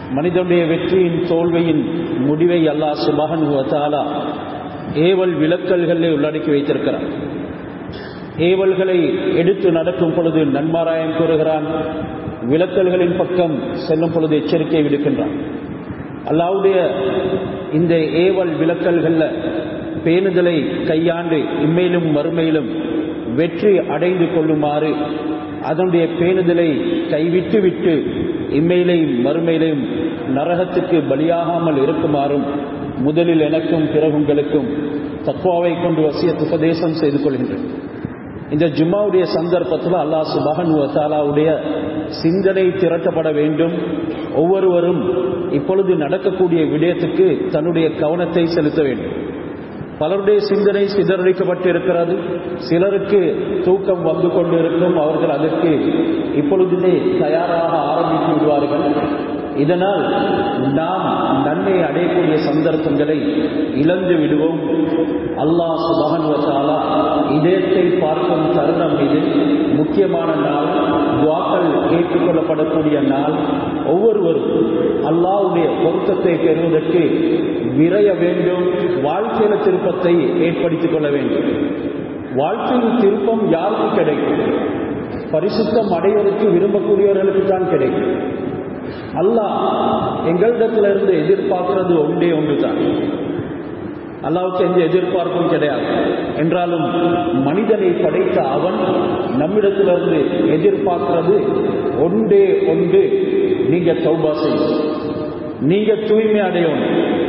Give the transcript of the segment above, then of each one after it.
மனிதனுடைய வெற்றியின் தோல்வியின் முடிவை அல்லாஹ் சுபஹன் வத்தாலா ஏவல் விளக்கல்களை உள்ளடக்கி வைத்திருக்கிறார் ஏவல்களை எடுத்து நடக்கும் பொழுது நன்மாராயம் கூறுகிறான் விளக்கல்களின் பக்கம் செல்லும் பொழுது எச்சரிக்கை விடுக்கின்றான் அல்லாவுடைய இந்த ஏவல் விளக்கல்கள்ல பேணுதலை கையாண்டு இம்மையிலும் மறுமையிலும் வெற்றி அடைந்து கொள்ளுமாறு அதனுடைய பேணுதலை கைவிட்டு விட்டு இம்மையிலையும் மறுமையிலையும் நரகத்துக்கு பலியாகாமல் இருக்குமாறும் முதலில் எனக்கும் பிறகு உங்களுக்கும் தக்குவாவை கொண்டு வசியத் உபதேசம் செய்து கொள்கின்றேன் இந்த ஜும்மாவுடைய சந்தர்ப்பத்தில் அல்லாஹ் சுபஹன் தாலாவுடைய சிந்தனை திரட்டப்பட வேண்டும் ஒவ்வொருவரும் இப்பொழுது நடக்கக்கூடிய விடயத்துக்கு தன்னுடைய கவனத்தை செலுத்த வேண்டும் பலருடைய சிந்தனை சிதறடிக்கப்பட்டு இருக்கிறது சிலருக்கு தூக்கம் வந்து கொண்டிருக்கும் அவர்கள் அதற்கு இப்பொழுதே தயாராக ஆரம்பித்து விடுவார்கள் இதனால் நாம் நன்மை அடையக்கூடிய சந்தர்ப்பங்களை இழந்து விடுவோம் அல்லாஹ் சுபகன்வத்தாலா இதயத்தை பார்க்கும் தருணம் இது முக்கியமான நாள் துவாக்கள் ஏற்றுக்கொள்ளப்படக்கூடிய நாள் ஒவ்வொருவரும் அல்லாவுடைய பொருத்தத்தை பெறுவதற்கு விரைய வேண்டும் வாழ்க்கையில திருப்பத்தை ஏற்படுத்திக் கொள்ள வேண்டும் வாழ்க்கையில் திருப்பம் யாருக்கு கிடைக்கும் பரிசுத்தம் அடைவதற்கு விரும்பக்கூடியவர்களுக்கு தான் கிடைக்கும் அல்லாஹ் எங்களிடத்திலிருந்து எதிர்பார்க்கிறது ஒன்றே ஒன்று தான் அல்லாவுக்கு எந்த எதிர்பார்ப்பும் கிடையாது என்றாலும் மனிதனை படைத்த அவன் நம்மிடத்திலிருந்து எதிர்பார்க்கிறது ஒன்றே ஒன்று நீங்க சௌபா செய்யும் நீங்க தூய்மை அடையணும்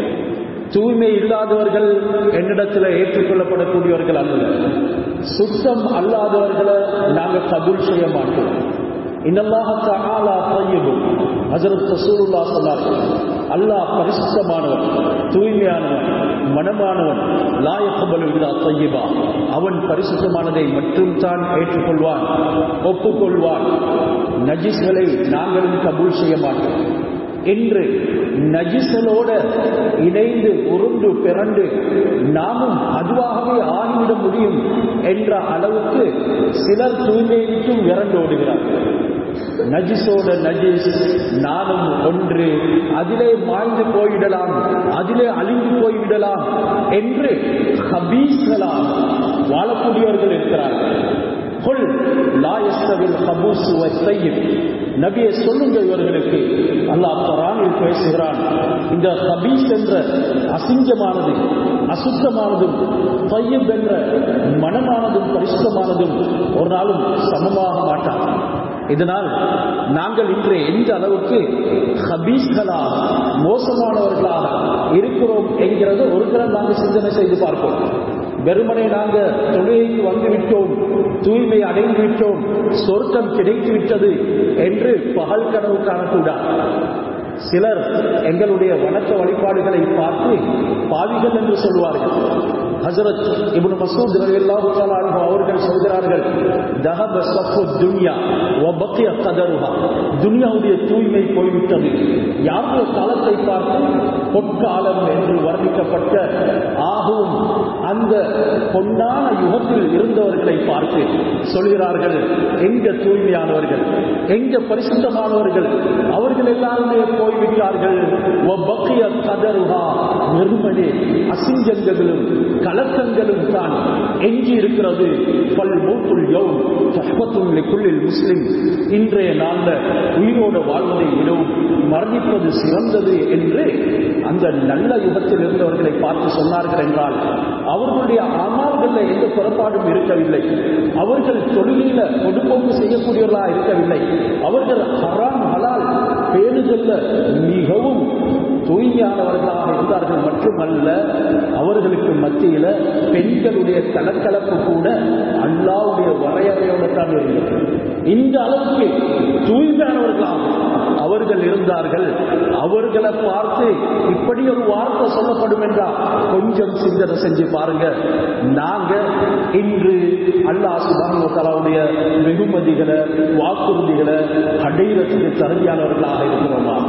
தூய்மை இல்லாதவர்கள் என்னிடத்தில் ஏற்றுக்கொள்ளப்படக்கூடியவர்கள் அல்ல சுத்தம் அல்லாதவர்களை நாங்கள் கபூல் செய்ய மாட்டோம் இன்னல்லாக தஆலா தய்யிபும் ஹஜரத் ரசூலுல்லாஹ் சொன்னார்கள் அல்லாஹ் பரிசுத்தமானவன் தூய்மையானவன் மனமானவன் லா யக்பலு இல்லா தய்யிபா அவன் பரிசுத்தமானதை மட்டும் தான் ஏற்றுக்கொள்வான் ஒப்புக்கொள்வான் நஜிஸ்களை நாங்களும் கபூல் செய்ய மாட்டோம் என்று நஜிசலோட இணைந்து உருண்டு பிறண்டு நாமும் அதுவாகவே ஆகிவிட முடியும் என்ற அளவுக்கு சிலர் தூய்மையை விட்டும் விரண்டு ஓடுகிறார்கள் நஜிஸோட நஜிஸ் நானும் ஒன்று அதிலே மாய்ந்து போய்விடலாம் அதிலே அழிந்து போய்விடலாம் என்று ஹபீஸ்களால் வாழக்கூடியவர்கள் இருக்கிறார்கள் கொள் லாயஸ்தவில் ஹபூசு வஸ்தையும் நபியை சொல்லுங்க இவர்களுக்கு அல்லாஹ் குரானில் பேசுகிறான் இந்த ஹபீஸ் என்ற அசிங்கமானது அசுத்தமானதும் பையப் என்ற மனமானதும் பரிசுத்தமானதும் ஒரு நாளும் சமமாக மாட்டான் இதனால் நாங்கள் இன்று எந்த அளவுக்கு ஹபீஸ்களாக மோசமானவர்களாக இருக்கிறோம் என்கிறத ஒரு தரம் நாங்கள் சிந்தனை செய்து பார்ப்போம் வெறுமனை நாங்கள் தொழுகைக்கு வந்து விட்டோம் தூய்மை அடைந்து விட்டோம் சொர்க்கம் கிடைத்து விட்டது என்று பகல் கனவு காணக்கூடாது சிலர் எங்களுடைய வணக்க வழிபாடுகளை பார்த்து பாவிகள் என்று சொல்வார்கள் ஹசரத் இப்னு மசூத் ரலியல்லாஹு தஆலா அன்ஹு அவர்கள் சொல்கிறார்கள் தஹப சஃபு துன்யா வ பக்கிய கதருஹா துன்யாவுடைய தூய்மை போய்விட்டது யாருடைய காலத்தை பார்த்து பொற்காலம் என்று வர்ணிக்கப்பட்ட ஆகவும் அந்த பொன்னான யுகத்தில் இருந்தவர்களை பார்த்து சொல்கிறார்கள் எங்க தூய்மையானவர்கள் எங்க பரிசுத்தமானவர்கள் அவர்கள் எல்லாருமே போய்விட்டார்கள் வ பக்கிய கதருஹா வெறுமனே அசிங்கங்களும் கலக்கங்களும் தான் எஞ்சி இருக்கிறது பல் மூத்துள் யௌம் தஹ்பத்துல் லிக்குல்லில் முஸ்லிம் இன்றைய நாள்ல உயிரோட வாழ்வதை விடவும் மரணிப்பது சிறந்தது என்று அந்த நல்ல யுகத்தில் இருந்தவர்களை பார்த்து சொன்னார்கள் என்றால் அவர்களுடைய அமால்களில் எந்த புறப்பாடும் இருக்கவில்லை அவர்கள் தொழிலில கொடுப்போக்கு செய்யக்கூடியவர்களா இருக்கவில்லை அவர்கள் ஹராம் ஹலால் பேணுதல்ல மிகவும் தூய்மையானவர்களாக இருந்தார்கள் மட்டுமல்ல அவர்களுக்கு மத்தியில பெண்களுடைய கலக்கலப்பு கூட அல்லாவுடைய வரையறையோடு தான் இருந்தது இந்த அளவுக்கு தூய்மையானவர்களாக அவர்கள் இருந்தார்கள் அவர்களை பார்த்து இப்படி ஒரு வார்த்தை சொல்லப்படும் என்றால் கொஞ்சம் சிந்தனை செஞ்சு பாருங்க நாங்க இன்று அல்லாஹ் சுபானுடைய வெகுமதிகளை வாக்குறுதிகளை அடையிறதுக்கு தகுதியானவர்களாக இருக்கிறோமா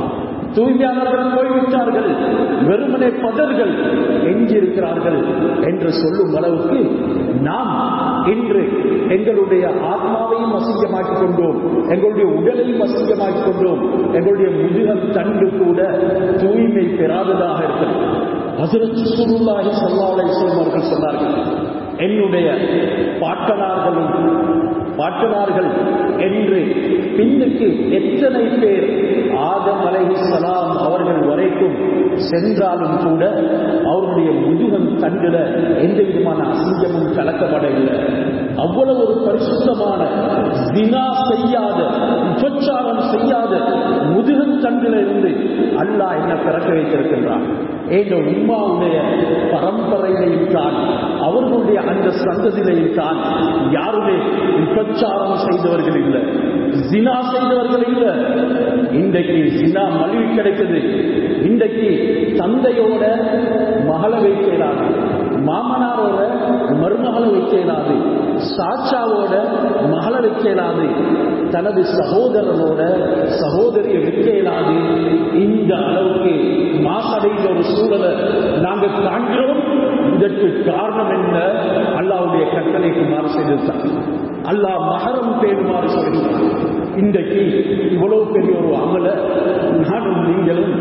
தூய்மையானவர்கள் போய்விட்டார்கள் வெறுமனே பதர்கள் எஞ்சியிருக்கிறார்கள் என்று சொல்லும் அளவுக்கு நாம் இன்று எங்களுடைய ஆத்மாவையும் அசிங்கமாக்கிக் கொண்டோம் எங்களுடைய உடலையும் அசிங்கமாக்கிக் கொண்டோம் எங்களுடைய முதுகல் தண்டு கூட தூய்மை பெறாததாக இருக்கிறது ஹசரத் சுருல்லாஹி சல்லாலை அவர்கள் சொன்னார்கள் என்னுடைய பாட்டனார்களும் பாட்டனார்கள் என்று பின்னுக்கு எத்தனை பேர் ஆதம் அலைஹிஸ்ஸலாம் அவர்கள் வரைக்கும் சென்றாலும் கூட அவருடைய முதுகன் தண்டில எந்த விதமான அசிங்கமும் கலக்கப்படவில்லை அவ்வளவு ஒரு பரிசுத்தமான தினா செய்யாத உபச்சாரம் செய்யாத முதுகன் தண்டில இருந்து அல்லாஹ் என்ன பிறக்க வைத்திருக்கின்றான் எங்க உம்மாவுடைய பரம்பரையிலையும் தான் அவர்களுடைய அந்த சந்ததியிலையும் தான் யாருமே விபச்சாரம் செய்தவர்கள் இல்லை ஜினா செய்தவர்கள் இல்லை இன்றைக்கு ஜினா மலிவு கிடைக்குது இன்றைக்கு தந்தையோட மகள வைக்கலாது மாமனாரோட மருமகளை வைக்கலாது சாச்சாவோட மகள வைக்கலாது தனது சகோதரனோட சகோதரியை வைக்க இயலாது இந்த அளவுக்கு மாசடைந்த ஒரு சூழலை நாங்கள் காண்கிறோம் இதற்கு காரணம் என்ன அல்லாவுடைய கட்டளைக்கு மாறு செய்திருத்தான் அல்லாஹ் மகரம் பேருமாறு சொல்கிறான் இன்றைக்கு இவ்வளவு பெரிய ஒரு அமல நானும் நீங்களும்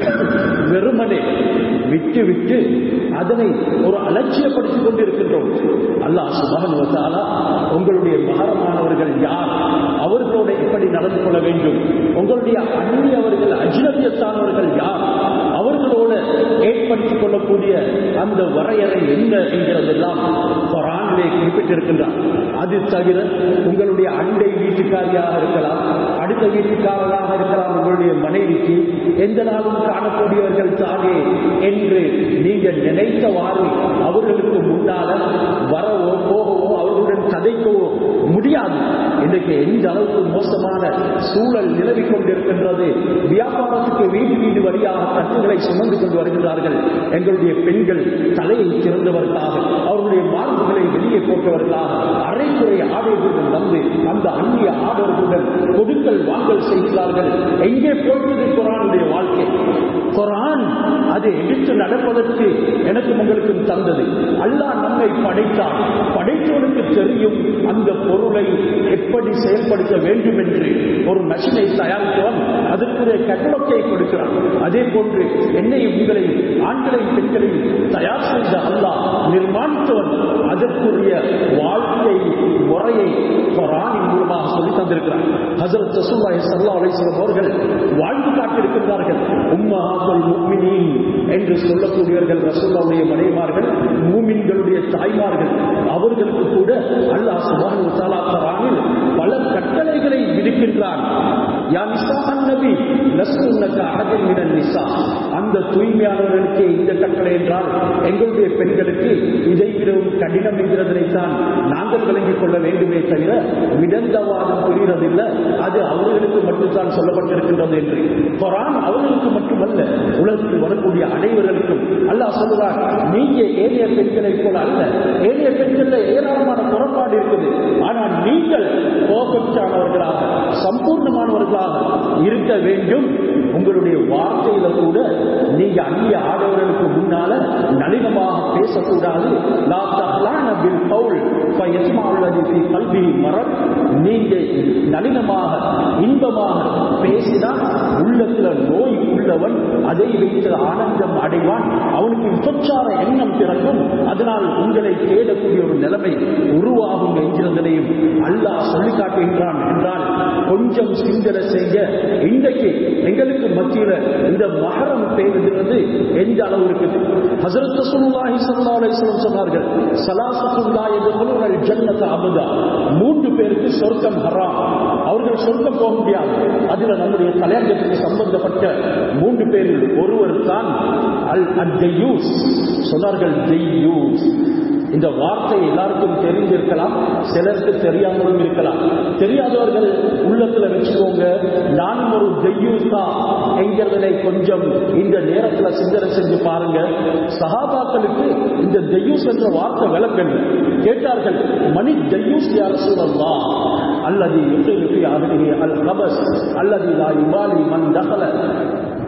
வெறுமனே விட்டு விட்டு அதனை ஒரு அலட்சியப்படுத்திக் கொண்டிருக்கின்றோம் அல்லாஹ் சுபகன் வந்தாலா உங்களுடைய மகரமானவர்கள் யார் அவர்களோட எப்படி நடந்து கொள்ள வேண்டும் உங்களுடைய அந்நியவர்கள் அஜினபியத்தானவர்கள் யார் அவர்களோட ஏற்படுத்திக் கொள்ளக்கூடிய அந்த வரையறை என்ன என்கிறதெல்லாம் குரானிலே குறிப்பிட்டிருக்கின்றார் அது தவிர உங்களுடைய அண்டை வீட்டுக்காரியாக இருக்கலாம் அடுத்த வீட்டுக்காரராக இருக்கலாம் உங்களுடைய மனைவிக்கு எந்த நாளும் காணக்கூடியவர்கள் தானே என்று நீங்கள் நினைத்தவாறு அவர்களுக்கு முன்னால வரவோ போகவோ அவர்களுடன் கதைக்கவோ முடியாது இன்றைக்கு எந்த அளவுக்கு மோசமான சூழல் நிலவிக் கொண்டிருக்கின்றது வியாபாரத்துக்கு வீடு வீடு வழியாக தட்டுகளை சுமந்து கொண்டு வருகிறார்கள் எங்களுடைய பெண்கள் தலையை திறந்தவர்களாக அவர்களுடைய மார்புகளை வெளியே போட்டவர்களாக அரைக்குறை ஆடைகளுடன் வந்து அந்த அந்நிய ஆடவர்களுடன் கொடுக்கல் வாங்கல் செய்கிறார்கள் எங்கே போய்த்தது குரானுடைய வாழ்க்கை குரான் அதை எடுத்து நடப்பதற்கு எனக்கும் உங்களுக்கும் தந்தது அல்லாஹ் நம்மை படைத்தான் படைத்தவனுக்கு தெரியும் அந்த பொருளை எப்படி செயல்படுத்த வேண்டும் என்று ஒரு மெஷினை தயாரித்தவன் அதற்குரிய கட்டளத்தை கொடுக்கிறான் அதே போன்று என்னையும் உங்களையும் ஆண்களையும் பெண்களையும் தயார் செய்த அல்லாஹ் நிர்மாணித்தவன் அதற்குரிய வாழ்க்கை முறையை குரானின் மூலமாக சொல்லி தந்திருக்கிறார் ஹசரத் ரசூல்லாய் சல்லா அலிஸ்லாம் அவர்கள் வாழ்ந்து காட்டியிருக்கிறார்கள் உம்மாஹாத்துல் முக்மினீன் என்று சொல்லக்கூடியவர்கள் ரசூல்லாவுடைய மனைவார்கள் மூமின்களுடைய தாய்மார்கள் அவர்களுக்கு கூட அல்லாஹ் சுபானு தாலா குரானில் பல கட்டளைகளை விதிக்கின்றான் யா நிசாஹன் நபி லஸ்துன்னக அஹதின் மினன் நிசா அந்த தூய்மையானவர்களுக்கு இந்த கட்டளை என்றால் எங்களுடைய பெண்களுக்கு இதை விடவும் கடினம் என்கிறதனைத்தான் நாங்கள் விளங்கிக் கொள்ள வேண்டுமே தவிர விடந்தவாதம் புரிகிறதில்லை அது அவர்களுக்கு மட்டும்தான் சொல்லப்பட்டிருக்கின்றது என்று குரான் அவர்களுக்கு மட்டுமல்ல உலகத்தில் வரக்கூடிய அனைவர்களுக்கும் அல்லாஹ் சொல்லுவார் நீங்க ஏனைய பெண்களைப் போல அல்ல ஏனைய பெண்கள்ல ஏராளமான புறப்பாடு இருக்குது ஆனால் நீங்கள் போகச்சானவர்களாக சம்பூர்ணமானவர்களாக இருக்க வேண்டும் உங்களுடைய வார்த்தையில கூட நீங்க அந்நிய ஆடவர்களுக்கு முன்னால நளினமாக பேசக்கூடாது லா தஹ்லான பில் கவுல் ஃபயஸ்மா அல்லது ஃபீ கல்பிஹி மரத் நீங்க நளினமாக இன்பமாக பேசினால் உள்ளத்துல நோய் உள்ளவன் அதை வைத்து ஆனந்தம் அடைவான் அவனுக்கு விபச்சார எண்ணம் பிறக்கும் அதனால் உங்களை தேடக்கூடிய ஒரு நிலைமை உருவாகும் என்கிறதனையும் அல்லாஹ் சொல்லி காட்டுகின்றான் என்றால் கொஞ்சம் சிந்தனை செய்ய இன்றைக்கு எங்களுக்கு மத்தியில இந்த மகரம் பெய்வது எந்த அளவு இருக்குது ஹசரத் ரசூலுல்லாஹி ஸல்லல்லாஹு அலைஹி வஸல்லம் சொன்னார்கள் ஸலாசத்துல்லா யதுகுலுல் ஜன்னத அபதா மூன்று பேருக்கு சொர்க்கம் ஹராம் அவர்கள் சொர்க்கம் போக முடியாது அதுல நம்முடைய கல்யாணத்துக்கு சம்பந்தப்பட்ட மூன்று பேரில் ஒருவர் தான் அல் அத்தையூஸ் சொன்னார்கள் ஜெய்யூஸ் இந்த வார்த்தை எல்லாருக்கும் தெரிந்திருக்கலாம் சிலருக்கு தெரியாமலும் இருக்கலாம் தெரியாதவர்கள் உள்ளத்துல வச்சுக்கோங்க நானும் ஒரு தெய்யூசா என்கிறதை கொஞ்சம் இந்த நேரத்துல சிந்தனை செஞ்சு பாருங்க சகாபாக்களுக்கு இந்த தெய்யூஸ் என்ற வார்த்தை விளக்கங்க கேட்டார்கள் மணி தெய்யூஸ் யார் சூழல்லா அல்லது யுத்தலுக்கு அருகே அல் கபஸ் அல்லது லா யுபாலி மன் தகல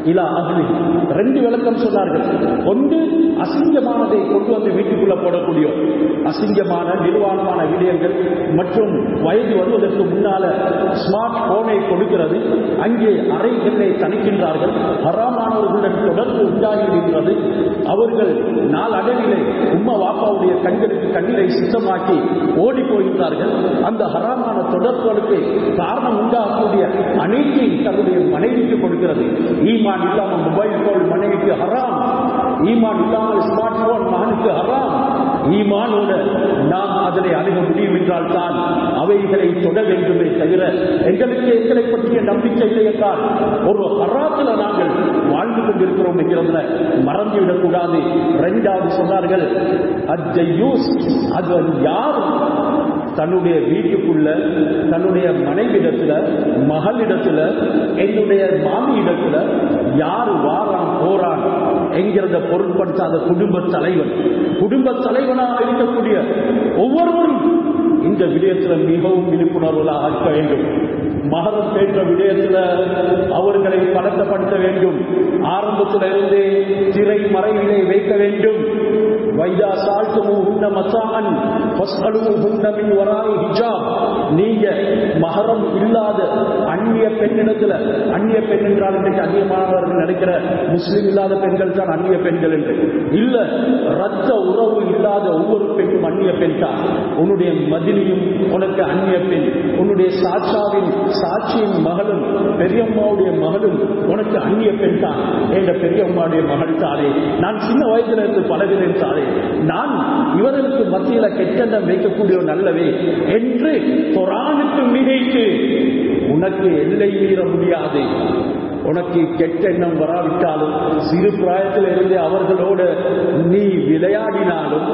இலா அகலி ரெண்டு விளக்கம் சொன்னார்கள் ஒன்று அசிங்கமானதை கொண்டு வந்து வீட்டுக்குள்ள போடக்கூடிய அசிங்கமான நிர்வாணமான விடயங்கள் மற்றும் வயது வருவதற்கு முன்னால ஸ்மார்ட் போனை கொடுக்கிறது அங்கே அறைகளை தணிக்கின்றார்கள் ஹராமானவர்களுடன் தொடர்பு உண்டாகியிருக்கிறது அவர்கள் நாளடைவிலே உம்மா வாப்பாவுடைய கண்களுக்கு கண்ணீரை சுத்தமாக்கி ஓடி போகின்றார்கள் அந்த ஹராமான தொடர்புகளுக்கு காரணம் உண்டாகக்கூடிய அனைத்தையும் தன்னுடைய மனைவிக்கு கொடுக்கிறது ஈமான் இல்லாமல் மொபைல் போன் மனைவிக்கு ஹராம் ஈமான் இல்லாமல் ஸ்மார்ட் போன் மகனுக்கு ஹராம் ஈமானோட நாம் அதனை அணுக முடியும் என்றால் தான் அவைகளை தொட வேண்டுமே தவிர எங்களுக்கு எங்களை பற்றிய நம்பிக்கை இல்லை என்றால் ஒரு ஹராத்தில் நாங்கள் வாழ்ந்து கொண்டிருக்கிறோம் என்கிறதுல மறந்துவிடக் கூடாது இரண்டாவது சொன்னார்கள் அஜ்ஜயூஸ் அது யார் தன்னுடைய வீட்டுக்குள்ள தன்னுடைய மனைவிடத்துல மகளிடத்துல என்னுடைய மாமியிடத்துல யார் வாரான் போறான் என்கிறத பொருட்படுத்தாத குடும்ப தலைவன் குடும்ப தலைவனாக இருக்கக்கூடிய ஒவ்வொருவரும் இந்த விடயத்துல மிகவும் விழிப்புணர்வுகளாக இருக்க வேண்டும் மகரம் பேற்ற விடயத்துல அவர்களை பழக்கப்படுத்த வேண்டும் ஆரம்பத்தில் இருந்தே திரை மறைவிலே வைக்க வேண்டும் வைதா சாழ்த்துமுகுன்ன மசான் ஃபஸ்அலுஹுன்ன மின் வராய் ஹிஜாப் நீங்க மகரம் இல்லாத அந்நிய பெண்ணிடத்துல அந்நிய பெண் என்றால் இன்றைக்கு அதிகமானவர்கள் நினைக்கிற முஸ்லிம் இல்லாத பெண்கள் தான் அந்நிய பெண்கள் என்று இல்ல ரத்த உறவு இல்லாத ஒவ்வொரு பெண்ணும் அந்நிய பெண் தான் உன்னுடைய மதினியும் உனக்கு அந்நிய பெண் உன்னுடைய சாட்சாவின் சாட்சியின் மகளும் பெரியம்மாவுடைய மகளும் உனக்கு அந்நிய பெண் தான் என்ற பெரியம்மாவுடைய மகள் தானே நான் சின்ன வயசுல இருந்து பழகிறேன் தானே நான் இவர்களுக்கு மத்தியில கெட்டெண்ணம் வைக்கக்கூடிய நல்லவே என்று குரானுக்கு மிகைத்து உனக்கு எல்லை மீற முடியாது உனக்கு கெட்ட எண்ணம் வராவிட்டாலும் சிறு பிராயத்தில் இருந்து அவர்களோடு நீ விளையாடினாலும்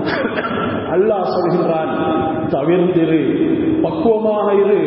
அல்லாஹ் சொல்கின்றான் தவிர்ந்திரு பக்குவமாக இரு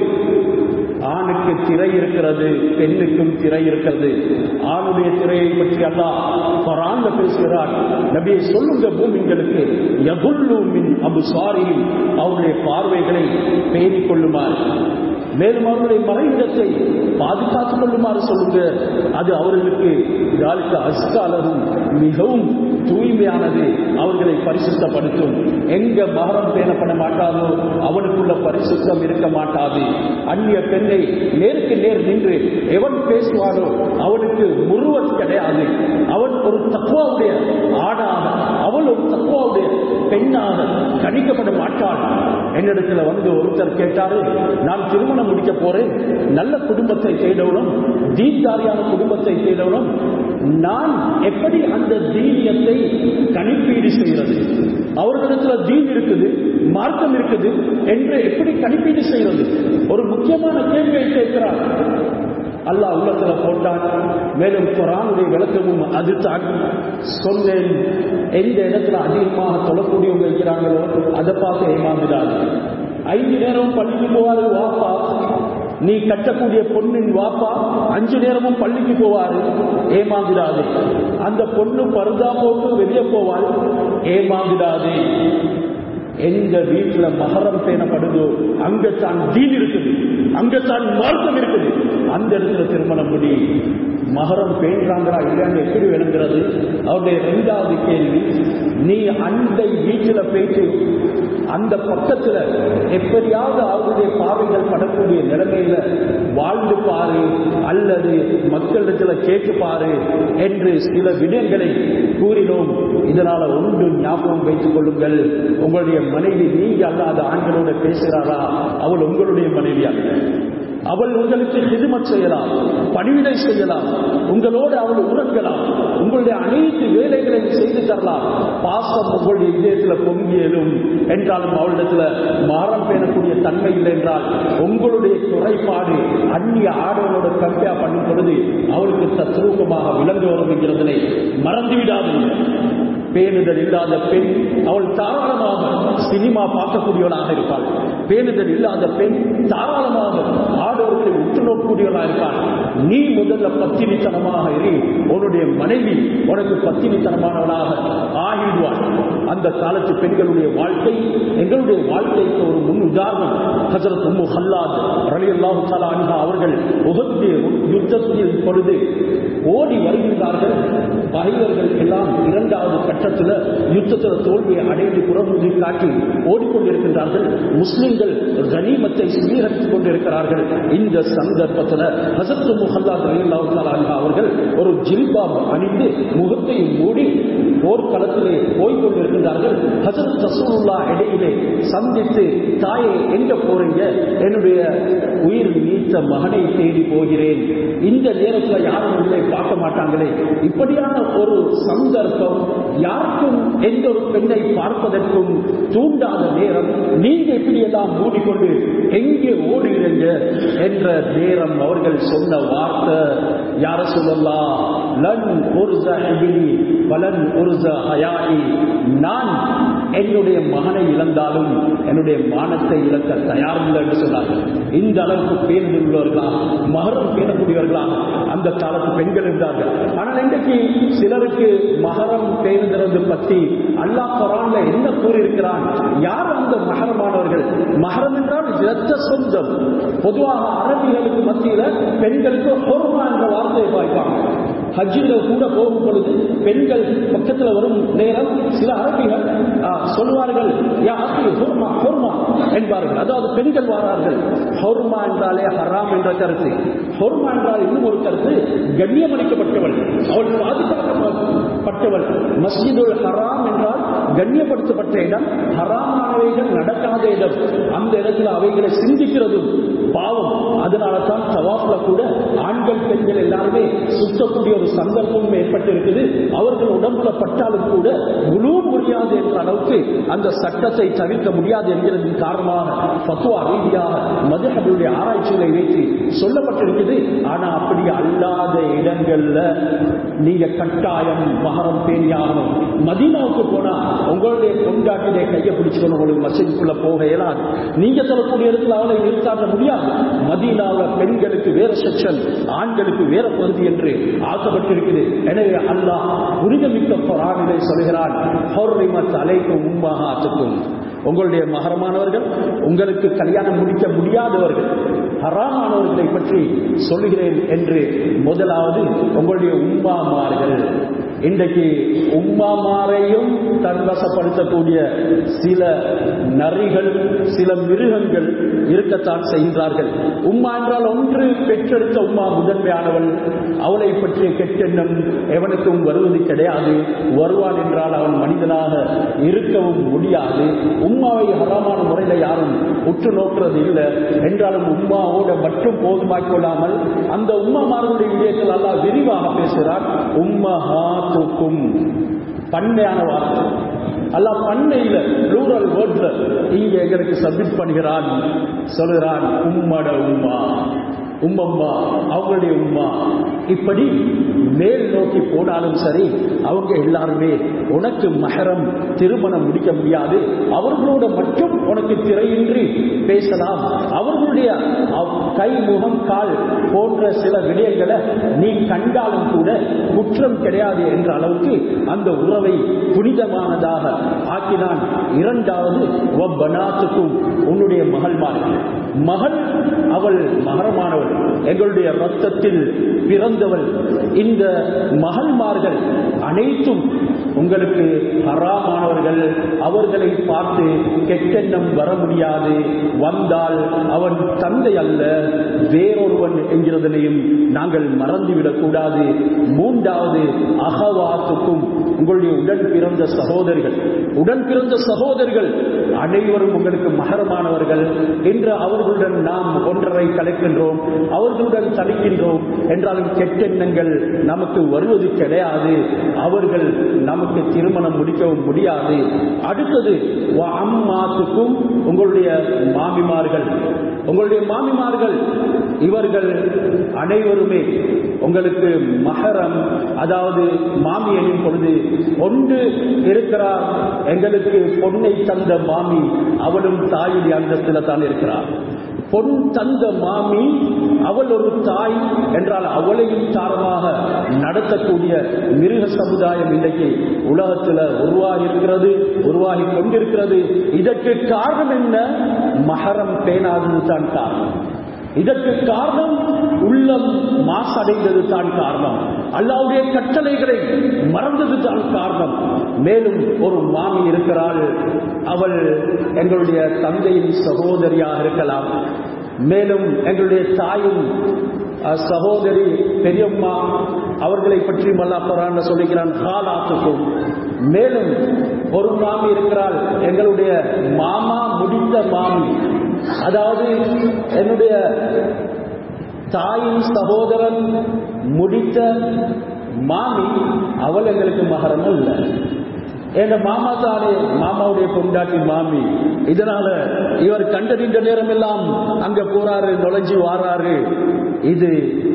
ஆணுக்கு திரை இருக்கிறது பெண்ணுக்கும் திரை இருக்கிறது ஆணுடைய திரையை பற்றி அல்லாஹ் பராங்க பேசுகிறார் நபியை சொல்லுங்க பூமிங்களுக்கு எகுல்லு மின் அபு சாரியும் அவருடைய பார்வைகளை பேணிக் கொள்ளுமாறு மேலும் அவர்களுடைய மறைவிடத்தை பாதுகாத்துக் கொள்ளுமாறு சொல்லுங்க அது அவர்களுக்கு யாருக்கு அஸ்காலரும் மிகவும் தூய்மையானது அவர்களை பரிசுத்தப்படுத்தும் எங்க மகரம் பேணப்பட மாட்டாதோ அவனுக்குள்ள பரிசுத்தம் இருக்க மாட்டாது அந்நிய பெண்ணை நேருக்கு நேர் நின்று எவன் பேசுவானோ அவனுக்கு முருவத் கிடையாது அவன் ஒரு தக்குவாவுடைய ஆடாக அவள் ஒரு தக்குவாவுடைய பெண்ணாக கணிக்கப்பட மாட்டாள் என்னிடத்துல வந்து ஒருத்தர் கேட்டாரு நான் திருமணம் முடிக்க போறேன் நல்ல குடும்பத்தை தேடணும் தீன்தாரியான குடும்பத்தை தேடணும் நான் எப்படி அந்த தீனியத்தை கணிப்பீடு செய்கிறது அவர்களிடத்துல தீன் இருக்குது மார்க்கம் இருக்குது என்று எப்படி கணிப்பீடு செய்வது ஒரு முக்கியமான கேள்வியை கேட்கிறார் அல்லாஹ் உள்ளத்துல போட்டான் மேலும் குரானுடைய விளக்கமும் அதுதான் சொன்னேன் எந்த இடத்துல அதிகமாக தொழக்கூடியவங்க இருக்கிறாங்களோ அதை பார்த்து ஏமாந்துடாது ஐந்து நேரம் பள்ளிக்கு போவாரு வாப்பா நீ கட்டக்கூடிய பொண்ணின் வாப்பா அஞ்சு நேரமும் பள்ளிக்கு போவாரு ஏமாந்துடாது அந்த பொண்ணு பருதா போட்டு வெளியே போவாள் ஏமாந்துடாது எந்த வீட்டுல மகரம் பேணப்படுதோ அங்கத்தான் தீன் இருக்குது அங்கத்தான் மார்க்கம் இருக்குது அந்த இடத்துல திருமணம் முடி மகரம் பேண்டாங்களா இல்லைன்னு எப்படி விளங்குறது அவருடைய இரண்டாவது கேள்வி நீ அந்த வீட்டுல போயிட்டு அந்த பக்கத்துல எப்படியாவது அவருடைய பாவைகள் படக்கூடிய நிலைமையில வாழ்ந்து பாரு அல்லது மக்களிடத்துல கேட்டு பாரு என்று சில விடயங்களை கூறினோம் இதனால ஒன்று ஞாபகம் வைத்துக் கொள்ளுங்கள் உங்களுடைய மனைவி நீங்க அல்லாத ஆண்களோட பேசுகிறாரா அவள் உங்களுடைய மனைவி அல்ல அவள் உங்களுக்கு ஹிதுமத் செய்யலாம் பணிவிடை செய்யலாம் உங்களோடு அவள் உறங்கலாம் உங்களுடைய அனைத்து வேலைகளையும் செய்து தரலாம் பாசம் உங்களுடைய இதயத்தில் பொங்கியலும் என்றாலும் அவளிடத்துல மாறம் பேணக்கூடிய தன்மை இல்லை என்றால் உங்களுடைய குறைபாடு அந்நிய ஆடவனோட கம்பேர் பண்ணும் பொழுது அவளுக்கு தத்ரூபமாக விளங்க வரும் என்கிறதனை மறந்துவிடாதீர்கள் பேணுதல் இல்லாத பெண் அவள் தாராளமாக சினிமா பார்க்கக்கூடியவளாக இருப்பாள் பேணுதல் இல்லாத பெண் தாராளமாக ஆடவர்களை உற்று நோக்கக்கூடியவளாக இருப்பாள் நீ முதல்ல பத்தினித்தனமாக இரு உன்னுடைய மனைவி உனக்கு பத்தினித்தனமானவளாக ஆகிடுவாள் அந்த காலத்து பெண்களுடைய வாழ்க்கை எங்களுடைய வாழ்க்கைக்கு ஒரு முன் உதாரணம் ஹசரத் உம்மு ஹல்லாத் ரலி அல்லாஹு அவர்கள் உகத்திய யுத்தத்தில் பொழுது ஓடி வருகின்றார்கள் பகைவர்கள் எல்லாம் இரண்டாவது கட்டத்தில் யுத்தத்தில் தோல்வியை அடைந்து புறமுதி காட்டி ஓடிக்கொண்டிருக்கின்றார்கள் முஸ்லிம்கள் கனிமத்தை சீரழித்துக் கொண்டிருக்கிறார்கள் இந்த சந்தர்ப்பத்தில் ஹசத்து முஹல்லாத் ரலியல்லாஹு தஆலா அன்ஹா அவர்கள் ஒரு ஜில்பாப் அணிந்து முகத்தை மூடி போர்க்களத்திலே போய்க் கொண்டிருக்கின்றார்கள் ஹசரத் ரசூலுல்லா இடையிலே சந்தித்து தாயே எங்க போறீங்க என்னுடைய உயிர் நீத்த மகனை தேடி போகிறேன் இந்த நேரத்தில் யாரும் உங்களை பார்க்க மாட்டாங்களே இப்படியான ஒரு சந்தர்ப்பம் யாருக்கும் எந்த ஒரு பெண்ணை பார்ப்பதற்கும் தூண்டாத நேரம் நீங்க இப்படியெல்லாம் மூடிக்கொண்டு எங்கே ஓடுகிறீங்க என்ற நேரம் அவர்கள் சொன்ன வார்த்தை யார சொல்லலாம் லன் உர்ஸ இபிலி வலன் உர்ஸ ஹயாஇ நான் என்னுடைய மகனை இழந்தாலும் என்னுடைய மானத்தை இழக்க தயாரில்லை என்று சொன்னார்கள் இந்த அளவுக்கு பேணுதல் உள்ளவர்களாக மகரம் பேணக்கூடியவர்களாக அந்த காலத்து பெண்கள் இருந்தார்கள் ஆனால் இன்றைக்கு சிலருக்கு மகரம் பேணுகிறது பற்றி அல்லாஹ் குரான்ல என்ன கூறியிருக்கிறான் யார் அந்த மகரமானவர்கள் மகரம் என்றால் இரத்த சொந்தம் பொதுவாக அரபிகளுக்கு மத்தியில பெண்களுக்கு ஹொர்மா என்ற வார்த்தையை பாய்ப்பாங்க ஹஜ்ஜில் கூட போகும் பொழுது பெண்கள் பக்கத்தில் வரும் நேரம் சில அரபிகள் ஆ, சொல்வார்கள் யா அக்கி ஹுர்மா ஹுர்மா என்பார்கள் அதாவது பெண்கள் வாரார்கள் ஹொர்மா என்றாலே ஹராம் என்ற கருத்து ஹொர்மா என்றால் இன்னும் ஒரு கருத்து கண்ணியமளிக்கப்பட்டவள் அவள் பாதுகாக்கப்பட்டவள் மஸ்ஜிதுல் ஹராம் என்றால் கண்ணியப்படுத்தப்பட்ட இடம் ஹராமானவைகள் நடக்காத இடம் அந்த இடத்துல அவைகளை சிந்திக்கிறதும் பாவம் அதனால தான் தவாஃப்ல கூட ஆண்கள் பெண்கள் எல்லாருமே சுத்தக்கூடிய ஒரு சந்தர்ப்பம் ஏற்பட்டிருக்குது அவர்கள் உடம்புல பட்டாலும் கூட முழு முடியாது என்ற அளவுக்கு அந்த சட்டத்தை தவிர்க்க முடியாது என்கிறதின் காரணமாக பத்துவா ரீதியாக மதுஹபுடைய ஆராய்ச்சிகளை வைத்து சொல்லப்பட்டிருக்குது ஆனா அப்படி அல்லாத இடங்கள்ல நீங்க கட்டாயம் மகரம் பேணியாகணும் மதீனாவுக்கு போனா உங்களுடைய கொண்டாட்டிலே கையை பிடிச்சுக்கணும் உங்களுக்கு மசீதுக்குள்ள போக இயலாது நீங்க சொல்லக்கூடிய இடத்துல அவளை நிறுத்தாக்க முடியாது மதீனாவில் பெண்களுக்கு வேற செக்ஷன் ஆண்களுக்கு வேற பகுதி என்று ஆக்கப்பட்டிருக்குது எனவே அல்லாஹ் உரிதமிக்க பொறானிலை சொல்கிறான் ஹொர்ரிமத் அலைக்கும் உம்மஹாத்துக்கும் உங்களுடைய மகரமானவர்கள் உங்களுக்கு கல்யாணம் முடிக்க முடியாதவர்கள் ஹராமானவர்களை பற்றி சொல்லுகிறேன் என்று முதலாவது உங்களுடைய உம்மாமார்கள் இன்றைக்கு உம்மாமாரையும் தன்வசப்படுத்தக்கூடிய சில நரிகள் சில மிருகங்கள் இருக்கத்தான் செய்கின்றார்கள் உம்மா என்றால் ஒன்று பெற்றெடுத்த உம்மா முதன்மையானவள் அவளை பற்றிய கெட்டெண்ணம் எவனுக்கும் வருவது கிடையாது வருவான் என்றால் அவன் மனிதனாக இருக்கவும் முடியாது உம்மாவை ஹராமான முறையில் யாரும் உற்று நோக்குறது இல்லை என்றாலும் உம்மாவோட மட்டும் போதுமாக்கிக் கொள்ளாமல் அந்த உம்மாமார்களுடைய விடயத்தில் அல்லாஹ் விரிவாக பேசுகிறார் உம்மஹாத்துக்கும் பன்மையான வார்த்தை அல்லாஹ் பண்ணையில ப்ளூரல் வேர்ட்ல இங்க எங்களுக்கு சப்மிட் பண்ணுகிறான் சொல்கிறான் உம்மட உம்மா உம்மம்மா அவங்களுடைய உம்மா இப்படி மேல் நோக்கி போனாலும் சரி அவங்க எல்லாருமே உனக்கு மகரம் திருமணம் முடிக்க முடியாது அவர்களோட மட்டும் உனக்கு திரையின்றி பேசலாம் அவர்களுடைய அவ்- கை முகம் கால் போன்ற சில விடயங்களை நீ கண்டாலும் கூட குற்றம் கிடையாது என்ற அளவுக்கு அந்த உறவை புனிதமானதாக ஆக்கினான் இரண்டாவது வப்பனாத்துக்கும் உன்னுடைய மகள்மார்கள் மகள் அவள் மகரமானவள் எங்களுடைய ரத்தத்தில் பிறந்தவள் இந்த மகள்மார்கள் அனைத்தும் உங்களுக்கு ஹராமானவர்கள் அவர்களை பார்த்து கெட்டெண்ணம் வர முடியாது வந்தால் அவன் தந்தை அல்ல வேறொருவன் என்கிறதனையும் நாங்கள் மறந்துவிடக் கூடாது மூன்றாவது அகவாத்துக்கும் உங்களுடைய உடன் பிறந்த சகோதரிகள் உடன் பிறந்த சகோதரிகள் அனைவரும் உங்களுக்கு மகரமானவர்கள் என்று அவர்களுடன் நாம் ஒன்றரை கலைக்கின்றோம் அவர்களுடன் தளிக்கின்றோம் என்றாலும் கெட்டெண்ணங்கள் நமக்கு வருவது கிடையாது அவர்கள் நமக்கு திருமணம் முடிக்கவும் முடியாது அடுத்தது வ அம்மாத்துக்கும் உங்களுடைய மாமிமார்கள் உங்களுடைய மாமிமார்கள் இவர்கள் அனைவருமே உங்களுக்கு மகரம் அதாவது மாமி எனும் பொழுது ஒன்று இருக்கிறார் எங்களுக்கு பொன்னை தந்த மாமி அவளும் தாயின் அந்தஸ்தில் தான் இருக்கிறார் பொன் தந்த மாமி அவள் ஒரு தாய் என்றால் அவளையும் சாரமாக நடத்தக்கூடிய மிருக சமுதாயம் இன்றைக்கு உலகத்தில் உருவாகி இருக்கிறது உருவாகி கொண்டிருக்கிறது இதற்கு காரணம் என்ன மகரம் பேணாதது தான் காரணம் இதற்கு காரணம் உள்ளம் மாசடைந்தது தான் காரணம் அல்லாவுடைய கட்டளைகளை மறந்தது தான் காரணம் மேலும் ஒரு மாமி இருக்கிறாள் அவள் எங்களுடைய தந்தையின் சகோதரியாக இருக்கலாம் மேலும் எங்களுடைய தாயும் அஹ், சகோதரி பெரியம்மா அவர்களை பற்றி மல்லாப்பரான் சொல்லுகிறான் ஹாலாத்துக்கும் மேலும் ஒரு மாமி இருக்கிறாள் எங்களுடைய மாமா முடிந்த மாமி அதாவது என்னுடைய தாயின் சகோதரன் முடித்த மாமி அவள் எங்களுக்கு மகரம் அல்ல என் மாமா தானே மாமாவுடைய பொண்டாட்டி மாமி இதனால இவர் கண்டறிந்த நேரம் எல்லாம் அங்க போறாரு நுழைஞ்சு வாராரு இது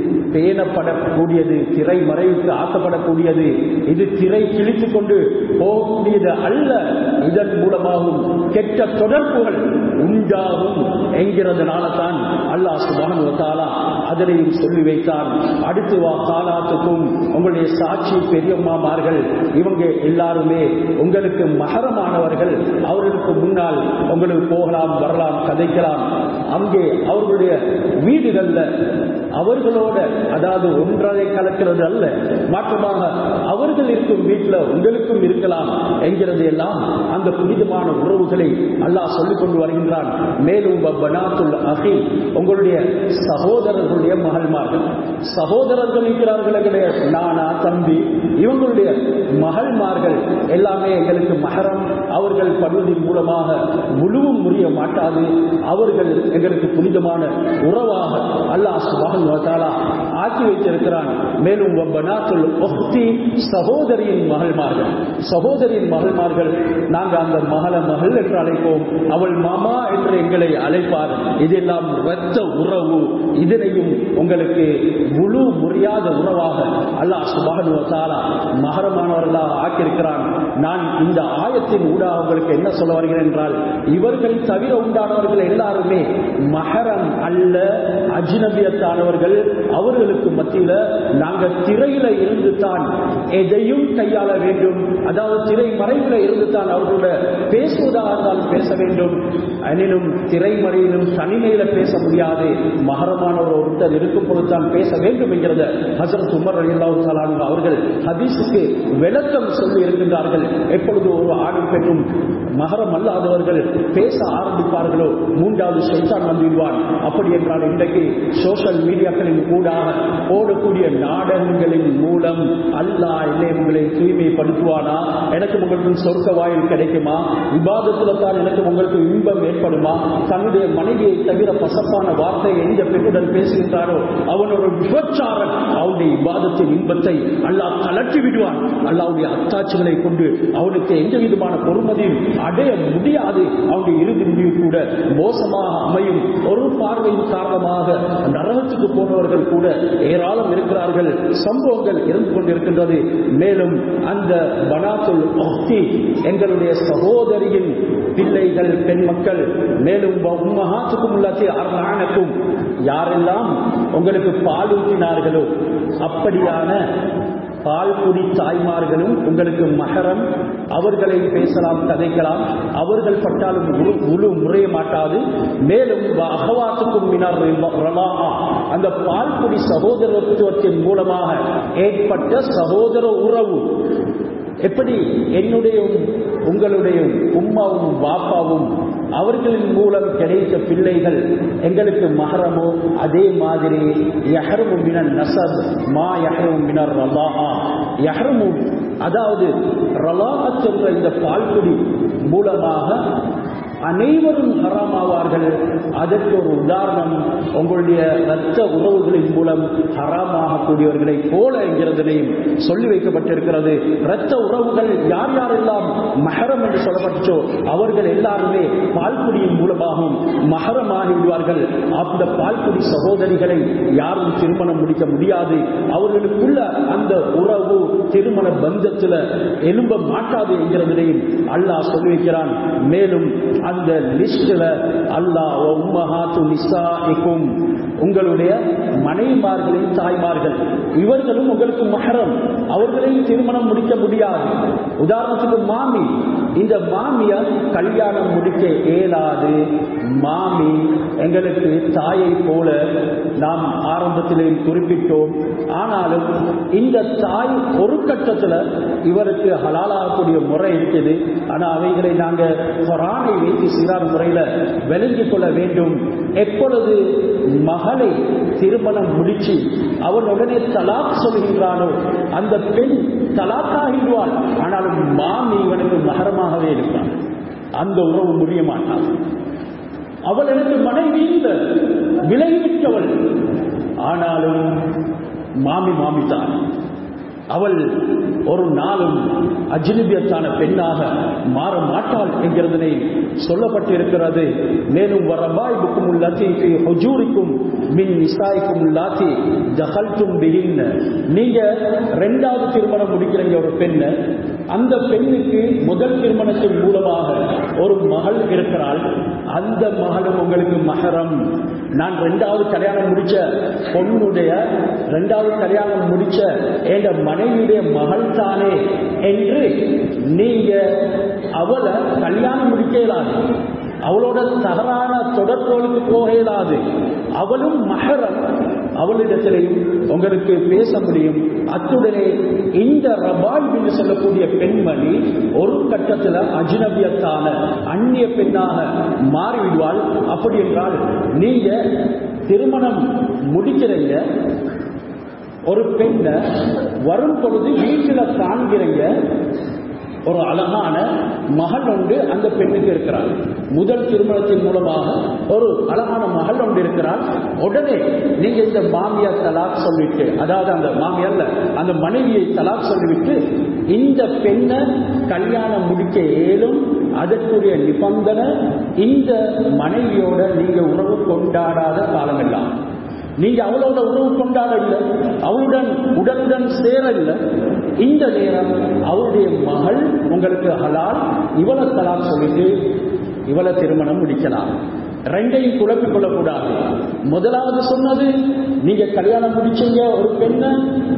பேணப்படக்கூடியது திரை மறைவுக்கு ஆக்கப்படக்கூடியது இது திரை கிழித்துக் கொண்டு போகக்கூடியது அல்ல இதன் மூலமாகவும் கெட்ட தொடர்புகள் உண்டாகும் என்கிறதுனால தான் அல்லாஹ் சுபானு தாலா அதனையும் சொல்லி வைத்தான் அடுத்து வா காலாத்துக்கும் உங்களுடைய சாட்சி பெரியம்மாமார்கள் இவங்க எல்லாருமே உங்களுக்கு மகரமானவர்கள் அவர்களுக்கு முன்னால் உங்களுக்கு போகலாம் வரலாம் கதைக்கலாம் அங்கே அவர்களுடைய வீடுகள்ல அவர்களோட அதாவது ஒன்றரை கலக்கிறது அல்ல மாற்றமாக அவர்கள் இருக்கும் வீட்டில் உங்களுக்கும் இருக்கலாம் என்கிறது எல்லாம் அந்த புனிதமான உறவுகளை அல்லாஹ் சொல்லிக் கொண்டு வருகின்றான் மேலும் பனாத்துல் அகி உங்களுடைய சகோதரர்களுடைய மகள்மார்கள் சகோதரர்கள் இருக்கிறார்களே கிடையாது நானா தம்பி இவங்களுடைய மகள்மார்கள் எல்லாமே எங்களுக்கு மகரம் அவர்கள் படுவதன் மூலமாக முழுவும் முறிய மாட்டாது அவர்கள் எங்களுக்கு புனிதமான உறவாக அல்லாஹ் சுபான் வதாலா ஆக்கி வைத்திருக்கிறான் மேலும் பனாத்துல் ஒஹ்தி சகோதரியின் மகள்மார்கள் சகோதரியின் மகள்மார்கள் நாங்கள் அந்த மகள மகள் என்று அழைப்போம் அவள் மாமா என்று எங்களை அழைப்பார் இதெல்லாம் இரத்த உறவு இதனையும் உங்களுக்கு முழு முறியாத உறவாக அல்லாஹ் சுபான் வதாலா மகரமானவர்களாக ஆக்கியிருக்கிறான் நான் இந்த ஆயத்தின் ஊடாக உங்களுக்கு என்ன சொல்ல வருகிறேன் என்றால் இவர்கள் தவிர உண்டானவர்கள் எல்லாருமே மகரம் அல்ல அஜினபியத்தானவர்கள் அவர்களுக்கு மத்தியில நாங்கள் திரையில இருந்து தான் எதையும் கையாள வேண்டும் அதாவது திரை மறைவுல இருந்து தான் அவர்களோட பேசுவதாக இருந்தாலும் பேச வேண்டும் எனினும் திரைமறையிலும் தனிமையில பேச முடியாது மகரமானவர் ஒருத்தர் இருக்கும் பொழுது தான் பேச வேண்டும் என்கிறத ஹசரத் உமர் அலில்லாஹு அவர்கள் ஹதீஸுக்கு விளக்கம் சொல்லி இருக்கின்றார்கள் எப்பொழுது ஒரு ஆணும் பெண்ணும் மகரம் அல்லாதவர்கள் பேச ஆரம்பிப்பார்களோ மூன்றாவது சைத்தான் வந்து விடுவான் அப்படி என்றால் இன்றைக்கு சோஷியல் மீடியாக்களின் கூடாக போடக்கூடிய நாடகங்களின் மூலம் அல்லாஹ் இல்லை உங்களை தூய்மைப்படுத்துவானா எனக்கு உங்களுக்கு சொர்க்க வாயில் கிடைக்குமா விவாதத்துல தான் எனக்கு உங்களுக்கு இன்பம் ஏற்படுமா தன்னுடைய மனைவியை தவிர பசப்பான வார்த்தை எந்த பெண்ணுடன் பேசுகின்றாரோ அவன் ஒரு விபச்சாரன் அவனுடைய விவாதத்தின் இன்பத்தை அல்லாஹ் கலட்டி விடுவான் அல்லாவுடைய அத்தாட்சிகளை கொண்டு அவனுக்கு எந்த விதமான பொறுமதியும் அடைய முடியாது அவனுடைய இறுதி முடிவு கூட மோசமாக அமையும் ஒரு பார்வையின் காரணமாக நரகத்துக்கு போனவர்கள் கூட ஏராளம் இருக்கிறார்கள் சம்பவங்கள் இருந்து கொண்டிருக்கின்றது மேலும் அந்த பனாத்துல் ஒஹ்தி எங்களுடைய சகோதரியின் பிள்ளைகள் பெண் மக்கள் மேலும் உம்மஹாத்துக்கும் உள்ளாச்சி அரணானுக்கும் யாரெல்லாம் உங்களுக்கு பாலூட்டினார்களோ அப்படியான பால்குடி தாய்மார்களும் உங்களுக்கு மகரம் அவர்களை பேசலாம் கதைக்கலாம் அவர்கள் பட்டாலும் முழு முழு முறைய மாட்டாது மேலும் அகவாத்துக்கும் மினர் ரலாஹா அந்த பால்குடி சகோதரத்துவத்தின் மூலமாக ஏற்பட்ட சகோதர உறவு எப்படி என்னுடைய உங்களுடைய உம்மாவும் பாப்பாவும் அவர்களின் மூலம் கிடைத்த பிள்ளைகள் எங்களுக்கு மகரமோ அதே மாதிரி யஹரமு மினர் நசப் மா யஹரமு மினர் ரலாஹா யஹரமு அதாவது ரலாஹத் என்ற இந்த பால்குடி மூலமாக அனைவரும் ஹராமாவார்கள் அதற்கு ஒரு உதாரணம் உங்களுடைய இரத்த உறவுகளின் மூலம் ஹராமாகக்கூடியவர்களை போல என்கிறதனையும் சொல்லி வைக்கப்பட்டிருக்கிறது இரத்த உறவுகள் யார் யாரெல்லாம் மகரம் என்று சொல்லப்பட்டோ அவர்கள் எல்லாருமே பால்குடியின் மூலமாகவும் மகரமாகி விடுவார்கள் அந்த பால்குடி சகோதரிகளை யாரும் திருமணம் முடிக்க முடியாது அவர்களுக்குள்ள அந்த உறவு திருமண பந்தத்தில் எழும்ப மாட்டாது என்கிறதனையும் அல்லாஹ் சொல்லி வைக்கிறான் மேலும் அந்த லிஸ்ட்ல அல்லாஹ் உம்மஹாத்து நிசாஇக்கும் உங்களுடைய மனைவிமார்களின் தாய்மார்கள் இவர்களும் உங்களுக்கு மகரம் அவர்களையும் திருமணம் முடிக்க முடியாது உதாரணத்துக்கு மாமி இந்த மாமியார் கல்யாணம் முடிக்க இயலாது மாமி எங்களுக்கு தாயை போல நாம் ஆரம்பத்திலே குறிப்பிட்டோம் ஆனாலும் இந்த தாய் ஒரு கட்டத்தில் இவருக்கு ஹலாலாகக்கூடிய முறை இருக்குது ஆனா அவைகளை நாங்க குரானை வைத்து சீரான முறையில விளங்கிக் கொள்ள வேண்டும் எப்பொழுது மகளை திருமணம் முடிச்சு அவன் உடனே தலாக் சொல்கின்றானோ அந்த பெண் தலாக்காகிடுவாள் ஆனாலும் மாமி இவனுக்கு மகரமாகவே இருப்பான் அந்த உறவு முடிய மாட்டான் அவள் எனக்கு மனைவி இல்லை விலகிவிட்டவள் ஆனாலும் மாமி மாமிதான் அவள் ஒரு நாளும் அஜினிபியத்தான பெண்ணாக மாற மாட்டாள் என்கிறதனை சொல்லப்பட்டிருக்கிறது மேலும் வரபாய் புக்கும் உள்ளாத்தி ஹொஜூரிக்கும் மின் நிசாய்க்கும் உள்ளாத்தி ஜஹல்தும் பிகின் நீங்க ரெண்டாவது திருமணம் முடிக்கிறீங்க ஒரு பெண்ணை அந்த பெண்ணுக்கு முதல் திருமணத்தின் மூலமாக ஒரு மகள் இருக்கிறாள் அந்த மகளும் உங்களுக்கு மகரம் நான் ரெண்டாவது கல்யாணம் முடிச்ச பொண்ணுடைய ரெண்டாவது கல்யாணம் முடிச்ச என்ற மனைவியுடைய மகள் தானே என்று நீங்க அவளை கல்யாணம் முடிக்க இயலாது அவளோட தகரான தொடர்புகளுக்கு போக இயலாது அவளும் மகரம் அவளிடத்திலையும் உங்களுக்கு பேச முடியும் அத்துடனே இந்த ரபாய் என்று சொல்லக்கூடிய பெண்மணி ஒரு கட்டத்தில் அஜினபியத்தான அந்நிய பெண்ணாக மாறிவிடுவாள் அப்படி என்றால் நீங்க திருமணம் முடிக்கிறீங்க ஒரு பெண்ணை வரும் பொழுது வீட்டில் காண்கிறீங்க ஒரு அழகான மகள் ஒன்று அந்த பெண்ணுக்கு இருக்கிறார் முதல் திருமணத்தின் மூலமாக ஒரு அழகான மகள் ஒன்று இருக்கிறார் உடனே நீங்க இந்த மாமியார் தலாக் சொல்லிட்டு அதாவது அந்த மாமியார்ல அந்த மனைவியை தலாக் சொல்லிவிட்டு இந்த பெண்ணை கல்யாணம் முடிக்க ஏலும் அதற்குரிய நிபந்தனை இந்த மனைவியோட நீங்க உறவு கொண்டாடாத காலமெல்லாம் நீங்க அவளோட உறவு கொண்டாட இல்லை அவளுடன் உடனுடன் சேர இல்லை இந்த நேரம் அவளுடைய மகள் உங்களுக்கு ஹலால் இவளை தலாக் சொல்லிட்டு இவளை திருமணம் முடிக்கலாம் ரெண்டையும் குழப்பிக் கொள்ளக்கூடாது முதலாவது சொன்னது நீங்க கல்யாணம் முடிச்சீங்க ஒரு பெண்ணை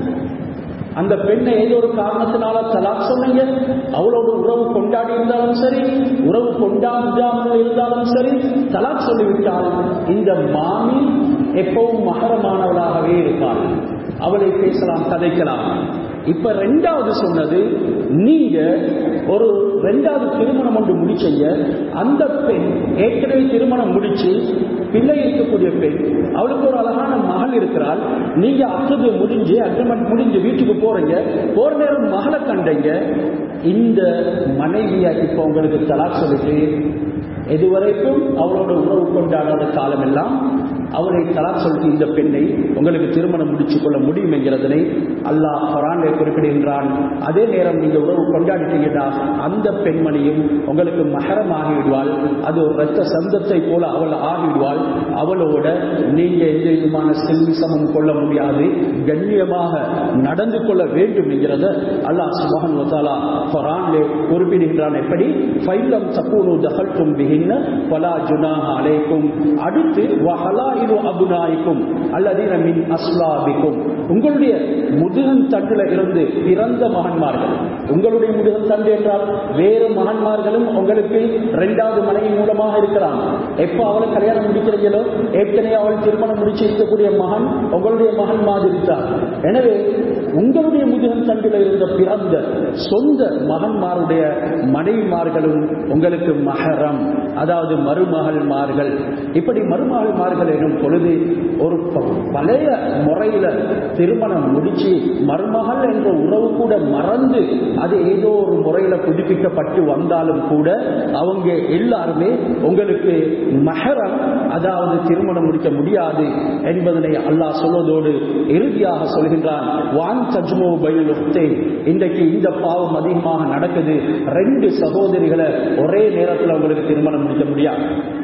அந்த பெண்ணை ஏதோ ஒரு காரணத்தினால தலாக் சொன்னீங்க அவளோட உறவு கொண்டாடி இருந்தாலும் சரி உறவு கொண்டாடாமல் இருந்தாலும் சரி தலாக் சொல்லிவிட்டால் இந்த மாமி எப்பவும் மகரமானவளாகவே இருப்பாள் அவளை பேசலாம் கதைக்கலாம் இப்ப ரெண்டாவது சொன்னது நீங்க ஒரு ரெண்டாவது திருமணம் ஒன்று முடிச்சீங்க அந்த பெண் ஏற்கனவே திருமணம் முடிச்சு பிள்ளை இருக்கக்கூடிய பெண் அவளுக்கு ஒரு அழகான மகள் இருக்கிறாள் நீங்க அத்தது முடிஞ்சு அக்ரிமெண்ட் முடிஞ்சு வீட்டுக்கு போறீங்க போற நேரம் மகளை கண்டீங்க இந்த மனைவியா இப்ப உங்களுக்கு தலாக் சொல்லிட்டு இதுவரைக்கும் அவளோட உறவு கொண்டாடாத காலம் எல்லாம் அவரை தலாக் சொல்லிட்டு இந்த பெண்ணை உங்களுக்கு திருமணம் முடிச்சு கொள்ள முடியும் என்கிறதனை அல்லாஹ் குரானை குறிப்பிடுகின்றான் அதே நேரம் நீங்க உறவு கொண்டாடிட்டீங்கன்னா அந்த பெண்மணியும் உங்களுக்கு மகரம் ஆகிவிடுவாள் அது ஒரு ரத்த சந்தத்தை போல அவள் ஆகிவிடுவாள் அவளோட நீங்க எந்த விதமான செல்விசமும் கொள்ள முடியாது கண்ணியமாக நடந்து கொள்ள வேண்டும் என்கிறத அல்லாஹ் சுபஹன் வத்தாலா குரானிலே குறிப்பிடுகின்றான் எப்படி ஃபைலம் தக்கூனு தகல்தும் பிகின்ன பலா ஜுனாஹ அலைக்கும் அடுத்து வஹலா இது அபுநாய்க்கும் அல்லதீன மின் அஸ்லாபிக்கும் உங்களுடைய முதுகன் தண்டுல இருந்து பிறந்த மகன்மார்கள் உங்களுடைய முதுகன் தண்டு என்றால் வேறு மகன்மார்களும் உங்களுக்கு இரண்டாவது மனைவி மூலமாக இருக்கிறாங்க எப்ப அவளை கல்யாணம் முடிக்கிறீங்களோ ஏற்கனவே அவள் திருமணம் முடிச்சு இருக்கக்கூடிய மகன் உங்களுடைய மகன் மாதிரி தான் எனவே உங்களுடைய முதுகன் தண்டில் இருந்த பிறந்த சொந்த மகன்மாருடைய மனைவிமார்களும் உங்களுக்கு மகரம் அதாவது மருமகள்மார்கள் இப்படி மருமகள்மார்கள் எனும் பொழுது ஒரு ப- பழைய முறையில திருமணம் முடிச்சு மருமகள் என்ற உறவு கூட மறந்து அது ஏதோ ஒரு முறையில புதுப்பிக்கப்பட்டு வந்தாலும் கூட அவங்க எல்லாருமே உங்களுக்கு மஹரம் அதாவது திருமணம் முடிக்க முடியாது என்பதனை அல்லாஹ் சொல்வதோடு இறுதியாக சொல்கின்றான் வான் தஜ்மோ பயில் இன்றைக்கு இந்த பாவம் அதிகமாக நடக்குது ரெண்டு சகோதரிகளை ஒரே நேரத்தில் உங்களுக்கு திருமணம் முடிக்க முடியாது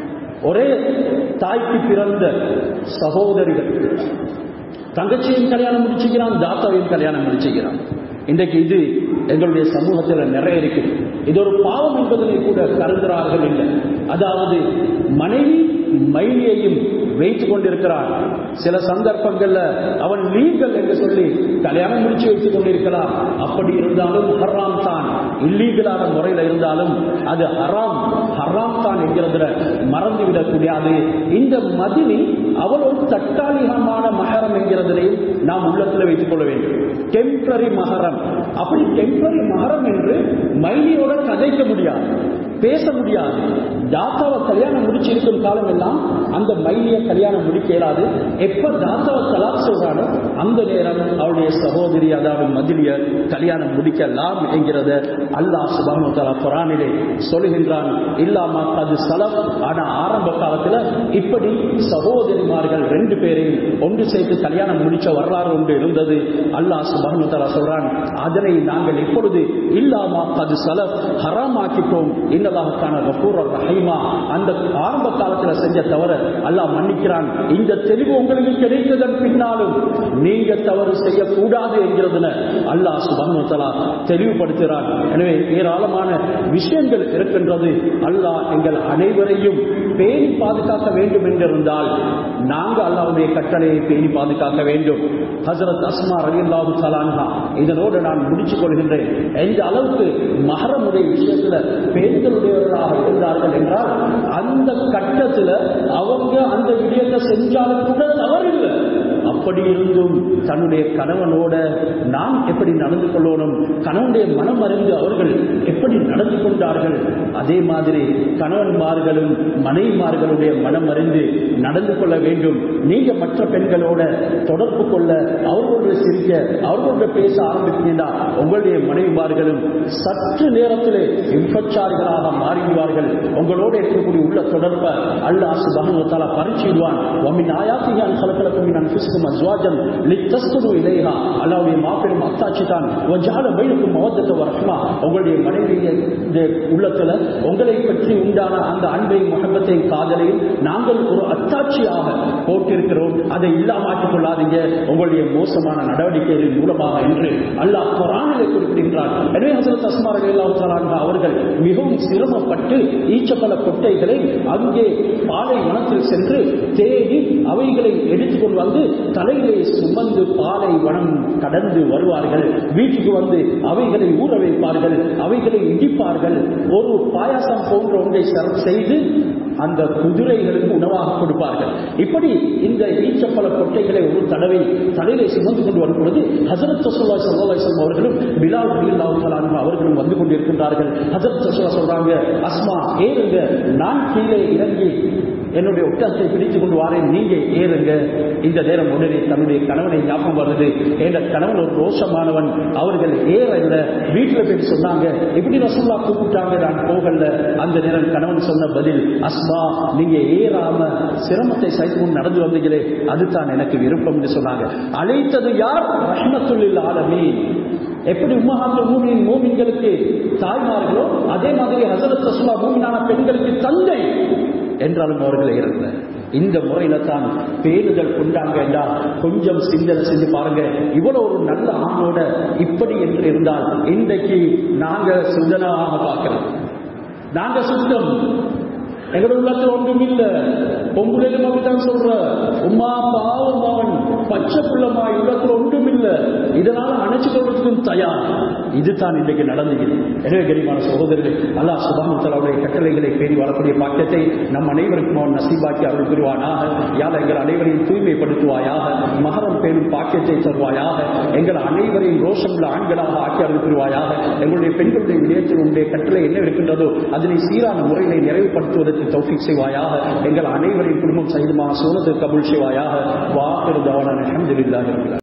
ஒரே தாய்க்கு பிறந்த சகோதரிகள் தங்கச்சியும் கல்யாணம் முடிச்சுக்கிறான் தாத்தாவையும் கல்யாணம் முடிச்சுக்கிறான் இன்றைக்கு இது எங்களுடைய சமூகத்தில் நிறைய இருக்கு இது ஒரு பாவம் என்பதனை கூட கருதுகிறார்கள் இல்லை அதாவது மனைவி மைலியையும் வைத்துக் கொண்டிருக்கிறான் சில சந்தர்ப்பங்கள்ல அவன் லீகல் என்று சொல்லி கல்யாணம் முடிச்சு வைத்துக் கொண்டிருக்கலாம் அப்படி இருந்தாலும் ஹராம் தான் இல்லீகலான முறையில் இருந்தாலும் அது ஹராம் ஹராம் தான் என்கிறதுல மறந்து விடக்கூடியது இந்த மதினி அவள் ஒரு தற்காலிகமான மகரம் என்கிறதிலையும் நாம் உள்ளத்தில் வைத்துக் கொள்ள வேண்டும் டெம்பரரி மகரம் அப்படி டெம்பரரி மகரம் என்று மைலியோட கதைக்க முடியாது பேச முடியாது தாத்தாவை கல்யாணம் முடிச்சிருக்கும் காலம் எல்லாம் அந்த மைலிய கல்யாணம் முடிக்க இயலாது எப்ப தாத்தாவை தலாக் சொல்றானோ அந்த நேரம் அவளுடைய சகோதரி அதாவது மதிலிய கல்யாணம் முடிக்கலாம் என்கிறத அல்லாஹ் சுபானு தலா குரானிலே சொல்லுகின்றான் இல்லாம அது சலம் ஆனா ஆரம்ப காலத்துல இப்படி சகோதரிமார்கள் ரெண்டு பேரையும் ஒன்று சேர்த்து கல்யாணம் முடிச்ச வரலாறு ஒன்று இருந்தது அல்லாஹ் சுபானு தலா சொல்றான் அதனை நாங்கள் இப்பொழுது இல்லாம அது சலம் ஹராமாக்கிட்டோம் இன்னதாகத்தான கபூர் ரஹீமா அந்த ஆரம்ப காலத்துல செஞ்ச தவற அல்லாஹ் மன்னிக்கிறான் இந்த தெளிவு உங்களுக்கு கிடைத்ததன் பின்னாலும் நீங்க தவறு செய்யக்கூடாது என்கிறதுல அல்லாஹ் சுபானு தலா தெளிவுபடுத்துகிறான் எனவே ஏராளமான விஷயங்கள் இருக்கின்றது அல்லாஹ் எங்கள் அனைவரையும் பேணி பாதுகாக்க வேண்டும் என்றிருந்தால் நாங்கள் அல்லாவுடைய கட்டளையை பேணி பாதுகாக்க வேண்டும் ஹசரத் அஸ்மா ரலியல்லாஹு தலான்ஹா இதனோடு நான் முடிச்சுக் கொள்கின்றேன் எந்த அளவுக்கு மகரமுடைய விஷயத்துல பெண்களுடையவர்களாக இருந்தார்கள் என்றால் அந்த கட்டத்துல அவங்க அந்த விடயத்தை செஞ்சாலும் கூட தவறில்லை அப்படி இருந்தும் தன்னுடைய கணவனோட நாம் எப்படி நடந்து கொள்ளணும் கணவனுடைய மனம் அறிந்து அவர்கள் எப்படி நடந்து கொண்டார்கள் அதே மாதிரி கணவன்மார்களும் மனைவிமார்களுடைய மனம் அறிந்து நடந்து கொள்ள வேண்டும் நீங்க மற்ற பெண்களோட தொடர்பு கொள்ள அவர்களோட சிரிக்க அவர்களோட பேச ஆரம்பித்தீங்கன்னா உங்களுடைய மனைவிமார்களும் சற்று நேரத்திலே விபச்சாரிகளாக மாறிடுவார்கள் உங்களோட இருக்கக்கூடிய உள்ள தொடர்பை அல்லாஹ் சுபஹானஹு பரிச்சிடுவான் ومن آياته أن خلق لكم من أنفسكم أزواجا لتسكنوا إليها அல்லாஹ்வுடைய மாபெரும் அத்தாட்சி தான் وجعل بينكم مودة ورحمة உங்களுடைய மனைவியுடைய உள்ளத்துல உங்களை பற்றி உண்டான அந்த அன்பையும் முகப்பத்தையும் காதலையும் நாங்கள் ஒரு அத்தாட்சியாக போட்டிருக்கிறோம் அதை இல்லாமாக்கிக் கொள்ளாதீங்க உங்களுடைய மோசமான நடவடிக்கைகளின் மூலமாக என்று அல்லாஹ் குரானிலே குறிப்பிடுகின்றார் எனவே ஹசரத் அஸ்மா ரலியல்லாஹு தஆலா அன்ஹா அவர்கள் மிகவும் சிரமப்பட்டு ஈச்சப்பல கொட்டைகளை அங்கே பாலை வனத்தில் சென்று தேடி அவைகளை எடுத்துக்கொண்டு வந்து தலையிலே சுமந்து பாலை வனம் கடந்து வருவார்கள் வீட்டுக்கு வந்து அவைகளை ஊற வைப்பார்கள் அவைகளை இடிப்பார்கள் ஒரு பாயாசம் போன்ற ஒன்றை ச- செய்து அந்த குதிரைகளுக்கு உணவாக கொடுப்பார்கள் இப்படி இந்த ஈச்சப்பழ கொட்டைகளை ஒரு தடவை தலையிலே சுமந்து கொண்டு வரும் பொழுது ஹசரத் ரசூல்லா ஸல்லல்லாஹு அலைஹி வஸல்லம் அவர்களும் பிலால் ரலியல்லாஹு தஆலா அன்ஹு அவர்களும் வந்து கொண்டிருக்கின்றார்கள் ஹசரத் ரசூல்லா சொல்றாங்க அஸ்மா ஏறுங்க நான் கீழே இறங்கி என்னுடைய ஒட்டத்தை பிடித்துக் கொண்டு வாரேன் நீங்க ஏறுங்க இந்த நேரம் உடனே தன்னுடைய கணவனை ஞாபகம் வருது என்ற கணவன் ஒரு ரோஷமானவன் அவர்கள் ஏற இல்ல வீட்டுல போயிட்டு சொன்னாங்க இப்படி ரசூல்லா கூப்பிட்டாங்க நான் போகல அந்த நேரம் கணவன் சொன்ன பதில் அஸ்மா நீங்க ஏறாம சிரமத்தை சைத்து கொண்டு நடந்து வந்தீங்களே அதுதான் எனக்கு விருப்பம் என்று சொன்னாங்க அழைத்தது யார் ரஹ்மத்துல்லில் ஆலமீன் எப்படி உம்மஹாத்துல் மூமின் மூமின்களுக்கு தாய்மார்களோ அதே மாதிரி ஹசரத் ரசூலா மூமினான பெண்களுக்கு தந்தை என்றாலும் அவர்கள் இருந்த இந்த முறையில தான் பேணுதல் கொண்டாங்க என்றால் கொஞ்சம் சிந்தனை செஞ்சு பாருங்க இவ்வளவு ஒரு நல்ல ஆணோட இப்படி என்று இருந்தால் இன்றைக்கு நாங்க சுதனாக பார்க்கிறோம் நாங்க சுத்தம் எங்களோட உள்ளத்துல ஒன்றும் இல்ல பொம்புலையிலும் அப்படித்தான் சொல்ற உமா பாவம் அவன் பச்சை பிள்ளமா உள்ளத்துல ஒன்றும் இல்ல இதனால அணைச்சு கொள்வதற்கும் தயார் இதுதான் இன்றைக்கு நடந்துகிறது எனவே கரிமான சகோதரர்களே அல்லாஹ் சுபானு தலாவுடைய கட்டளைகளை பேணி வரக்கூடிய பாக்கியத்தை நம் அனைவருக்கும் அவன் நசீபாக்கி அருள் பெறுவானாக யார் எங்கள் அனைவரையும் தூய்மைப்படுத்துவாயாக மகரம் பேணும் பாக்கியத்தை தருவாயாக எங்கள் அனைவரையும் ரோஷமுள்ள ஆண்களாக ஆக்கி அருள் பெறுவாயாக எங்களுடைய பெண்களுடைய விடயத்தில் உடைய கட்டளை என்ன இருக்கின்றதோ அதனை சீரான முறையிலே நிறைவுபடுத்துவதற்கு தௌஃபீக் செய்வாயாக எங்கள் அனைவரையும் குடும்பம் சகிதமாக சோனத்துக்கு கபுல் செய்வாயாக வாக்கிருந்தவன அஹமதுல்லாஹி